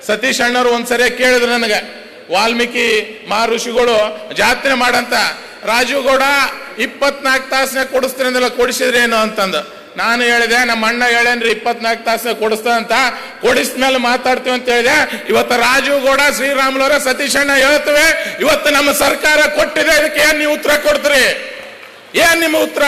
ಸತೀಶ್ ಅಣ್ಣವ್ರು ಒಂದ್ಸರಿ ಕೇಳಿದ್ರು ನನಗೆ ವಾಲ್ಮೀಕಿ ಮಹರ್ಷಿಗಳು ಜಾತ್ರೆ ಮಾಡಂತ ರಾಜು ಗೌಡ ಇಪ್ಪತ್ನಾಲ್ಕು ತಾಸನ್ನ ಕೊಡಿಸ್ತೀನಿ ಅಂದಲ್ಲ ಕೊಡಿಸಿದ್ರೇನು ಅಂತಂದು ನಾನು ಹೇಳಿದೆ ನಮ್ಮ ಅಣ್ಣ ಹೇಳೇನ್ರಿ ಇಪ್ಪತ್ನಾಲ್ಕು ತಾಸನ್ನ ಕೊಡಿಸ್ತಾ ಅಂತ ಕೊಡಿಸ್ಮೇಲೆ ಮಾತಾಡ್ತೀವಿ ಅಂತ ಹೇಳಿದೆ ಇವತ್ತು ರಾಜು ಗೌಡ ಶ್ರೀರಾಮುಲವರ ಸತೀಶ್ ಅಣ್ಣ ಹೇಳ್ತೇವೆ ಇವತ್ತು ನಮ್ಮ ಸರ್ಕಾರ ಕೊಟ್ಟಿದೆ ಇದಕ್ಕೆ ಏನ್ ನೀವು ಉತ್ತರ ಕೊಡ್ತೀರಿ ಏನ್ ನಿಮ್ಮ ಉತ್ತರ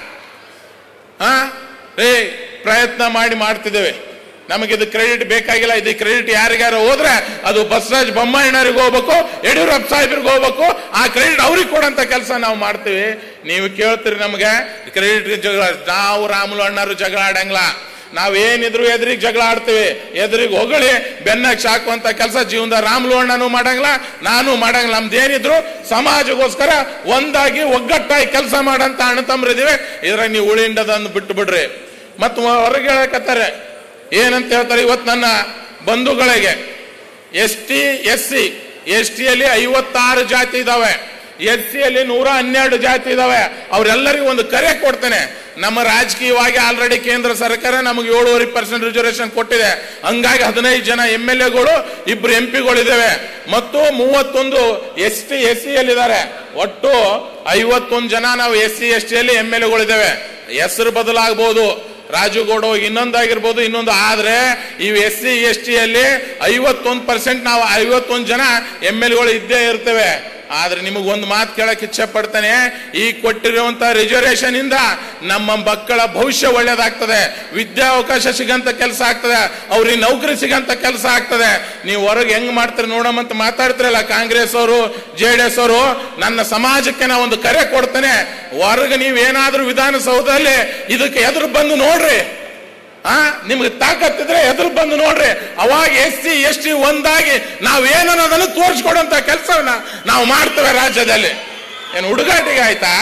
ಹಾ ಏ ಪ್ರಯತ್ನ ಮಾಡಿ ಮಾಡ್ತಿದ್ದೇವೆ ನಮಗಿದು ಕ್ರೆಡಿಟ್ ಬೇಕಾಗಿಲ್ಲ ಇದು ಕ್ರೆಡಿಟ್ ಯಾರಿಗಾರ ಹೋದ್ರೆ ಅದು ಬಸವರಾಜ್ ಬೊಮ್ಮಾಯಿನವ್ರಿಗೆ ಹೋಗ್ಬೇಕು ಯಡಿಯೂರಪ್ಪ ಸಾಹೇಬ್ರಿಗೆ ಹೋಗ್ಬೇಕು ಆ ಕ್ರೆಡಿಟ್ ಅವ್ರಿಗೆ ಕೊಡಂತ ಕೆಲಸ ನಾವು ಮಾಡ್ತೀವಿ ನೀವು ಕೇಳ್ತೀರಿ ನಮಗೆ ಕ್ರೆಡಿಟ್ ಜಗಳ ನಾವು ರಾಮುಲು ಅಣ್ಣರು ಜಗಳ ಆಡಂಗಿಲ್ಲ ನಾವೇನಿದ್ರು ಎದುರಿಗೆ ಜಗಳ ಆಡ್ತೀವಿ ಎದುರಿಗೆ ಹೊಗಳಿ ಬೆನ್ನಾಗ ಸಾಕುವಂತ ಕೆಲಸ ಜೀವನದ ರಾಮುಲು ಅಣ್ಣನೂ ಮಾಡಂಗಿಲ್ಲ ನಾನು ಮಾಡಂಗಿಲ್ಲ ನಮ್ದೇನಿದ್ರು ಸಮಾಜಗೋಸ್ಕರ ಒಂದಾಗಿ ಒಗ್ಗಟ್ಟಾಗಿ ಕೆಲಸ ಮಾಡಂತ ಅಣ್ಣ ತಮ್ಮರಿದೀವಿ ಇದ್ರಾಗ ನೀವು ಉಳಿಂಡದನ್ನು ಬಿಟ್ಟು ಬಿಡ್ರಿ ಮತ್ತು ಹೊರಗೆ ಹೇಳಕತ್ತಾರೆ ಏನಂತ ಹೇಳ್ತಾರೆ ಇವತ್ತು ನನ್ನ ಬಂಧುಗಳಿಗೆ S T S C S ಟಿಯಲ್ಲಿ ಐವತ್ತಾರು ಜಾತಿ ಇದಾವೆ ಎಸ್ ಸಿಯಲ್ಲಿ ನೂರ ಹನ್ನೆರಡು ಜಾತಿ ಇದಾವೆ ಅವರೆಲ್ಲರಿಗೂ ಒಂದು ಕರೆ ಕೊಡ್ತೇನೆ ನಮ್ಮ ರಾಜಕೀಯವಾಗಿ ಆಲ್ರೆಡಿ ಕೇಂದ್ರ ಸರ್ಕಾರ ನಮಗೆ ಏಳುವರೆ ಪರ್ಸೆಂಟ್ ರಿಸರ್ವೇಶನ್ ಕೊಟ್ಟಿದೆ ಹಂಗಾಗಿ ಹದಿನೈದು ಜನ ಎಂ ಎಲ್ ಎಗಳು ಇಬ್ರು ಎಂ ಪಿಗಳಿದ್ದಾವೆ ಮತ್ತು ಮೂವತ್ತೊಂದು ಎಸ್ ಟಿ ಎಸ್ ಸಿಯಲ್ಲಿದ್ದಾರೆ ಒಟ್ಟು ಐವತ್ತೊಂದು ಜನ ನಾವು ಎಸ್ ಸಿ ಎಸ್ ಟಿಯಲ್ಲಿ ಎಂ ಎಲ್ ಎಗಳಿದ್ದೇವೆ ಹೆಸರು ಬದಲಾಗಬಹುದು ರಾಜುಗೌಡ ಇನ್ನೊಂದಾಗಿರ್ಬೋದು ಇನ್ನೊಂದು ಆದ್ರೆ ಇವು ಎಸ್ ಸಿ ಎಸ್ ಟಿಯಲ್ಲಿ ಐವತ್ತೊಂದು ಪರ್ಸೆಂಟ್ ನಾವು ಐವತ್ತೊಂದು ಜನ ಎಂ ಎಲ್ ಗಳು ಇದ್ದೇ ಇರ್ತೇವೆ ಆದ್ರೆ ನಿಮಗೆ ಒಂದು ಮಾತು ಕೇಳಕ್ ಇಚ್ಛೆ ಪಡ್ತಾನೆ ಈ ಕೊಟ್ಟಿರುವಂತ ರಿಸರ್ವೇಶನ್ ಇಂದ ನಮ್ಮ ಮಕ್ಕಳ ಭವಿಷ್ಯ ಒಳ್ಳೇದಾಗ್ತದೆ ವಿದ್ಯಾವಕಾಶ ಸಿಗಂತ ಕೆಲಸ ಆಗ್ತದೆ ಅವ್ರಿಗೆ ನೌಕರಿ ಸಿಗಂತ ಕೆಲಸ ಆಗ್ತದೆ ನೀವು ಹೊರಗೆ ಹೆಂಗ್ ಮಾಡ್ತೀರಿ ನೋಡಮಂತ ಮಾತಾಡ್ತಿರಲ್ಲ ಕಾಂಗ್ರೆಸ್ ಅವರು ಜೆ ಡಿ ಎಸ್ ಅವರು ನನ್ನ ಸಮಾಜಕ್ಕೆ ನಾ ಒಂದು ಕರೆ ಕೊಡ್ತೇನೆ ಹೊರಗೆ ನೀವೇನಾದ್ರೂ ವಿಧಾನಸೌಧದಲ್ಲಿ ಇದಕ್ಕೆ ಎದುರು ಬಂದು ನೋಡ್ರಿ ಆ ನಿಮ್ಗೆ ತಾಕತ್ತಿದ್ರೆ ಎದುರು ಬಂದು ನೋಡ್ರಿ ಅವಾಗ ಎಸ್ ಸಿ ಎಸ್ ಟಿ ಒಂದಾಗಿ ನಾವೇನನ್ನೋದನ್ನು ತೋರಿಸ್ಕೊಡುವಂತ ಕೆಲಸವನ್ನ ನಾವು ಮಾಡ್ತೇವೆ ರಾಜ್ಯದಲ್ಲಿ ಏನು ಹುಡುಗಾಟಿಗೆ ಆಯ್ತಾ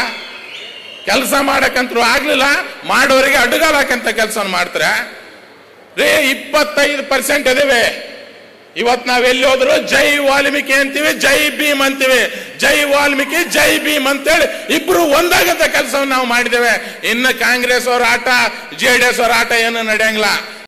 ಕೆಲಸ ಮಾಡಕ್ಕಂತೂ ಆಗ್ಲಿಲ್ಲ ಮಾಡೋರಿಗೆ ಅಡ್ಡಗಾಲ ಹಾಕಂತ ಕೆಲಸ ಮಾಡ್ತಾರೆ ರೇ ಇಪ್ಪತ್ತೈದು ಪರ್ಸೆಂಟ್ ಇದಾವೆ ಇವತ್ ನಾವ್ ಎಲ್ಲಿ ಹೋದ್ರು ಜೈ ವಾಲ್ಮೀಕಿ ಅಂತೀವಿ ಜೈ ಭೀಮ್ ಅಂತೀವಿ ಜೈ ವಾಲ್ಮೀಕಿ ಜೈ ಭೀಮ್ ಅಂತೇಳಿ ಇಬ್ರು ಒಂದಾಗಂತ ಕೆಲಸವನ್ನು ನಾವು ಮಾಡಿದ್ದೇವೆ ಇನ್ನು ಕಾಂಗ್ರೆಸ್ ಅವ್ರ ಆಟ ಜೆ ಡಿ ಎಸ್ ಅವ್ರ ಆಟ ಏನು ನಡೆಯಂಗಿಲ್ಲ